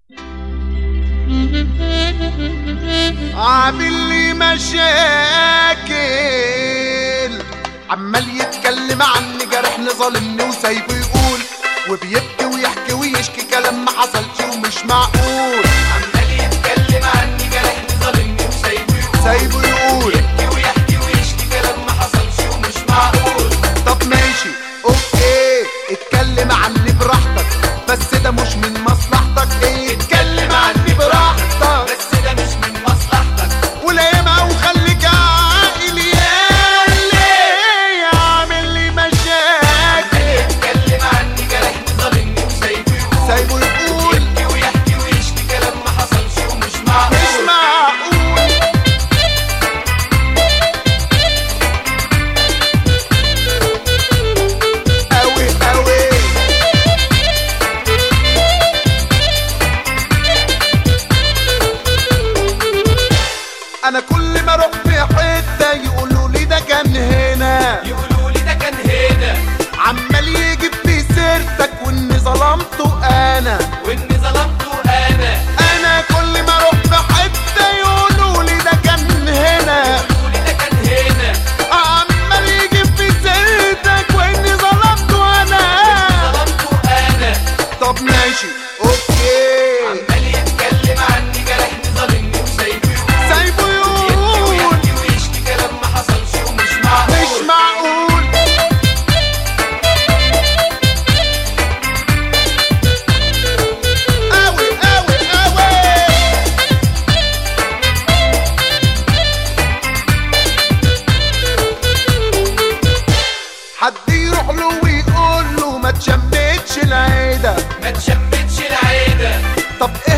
عامل لي مشاكل عمال يتكلم عني جرحني ظالمني وسايبه يقول وبيبكي ويحكي ويشكي كلام ما حصلش ومش معقول عمال يتكلم عني جرحني ظالمني وسايبه يقول سايبه يقول يبكي ويحكي ويشكي كلام ما حصلش ومش معقول طب ماشي اوكي اتكلم عني براحتك بس ده مش من مصلحتك ايه اتكلم عني براحتك بس ده مش من مصلحتك وليمها وخليك عاقل يا اللي عامل لي مشاكل يتكلم عني جرحني ظالمني وسايبه يقول سايبه يقول يبكي ويحكي ويشكي كلام ما حصلش ومش مش معقول معقول أوي أوي أنا كل ما أروح في حتة يقولوا لي ده كان هنا يقولوا لي ده كان هنا عمال يجيب في سيرتك وإني ظلمته أنا واني ظلمته انا أنا كل ما أروح في حتة يقولوا لي ده كان هنا يقولوا لي ده كان هنا عمال يجيب في سيرتك واني ظلمته انا ظلمته انا طب ماشي اوكي عمال يتكلم عني جرحني ظالمني وسايبه يقول سايبه يبكي يقول ويحكي ويشكي كلام ما حصلش ومش معقول مش معقول اوي اوي اوي حد يروح له ويقول له ما تشمتش العيده ما تشمتش العيدة طب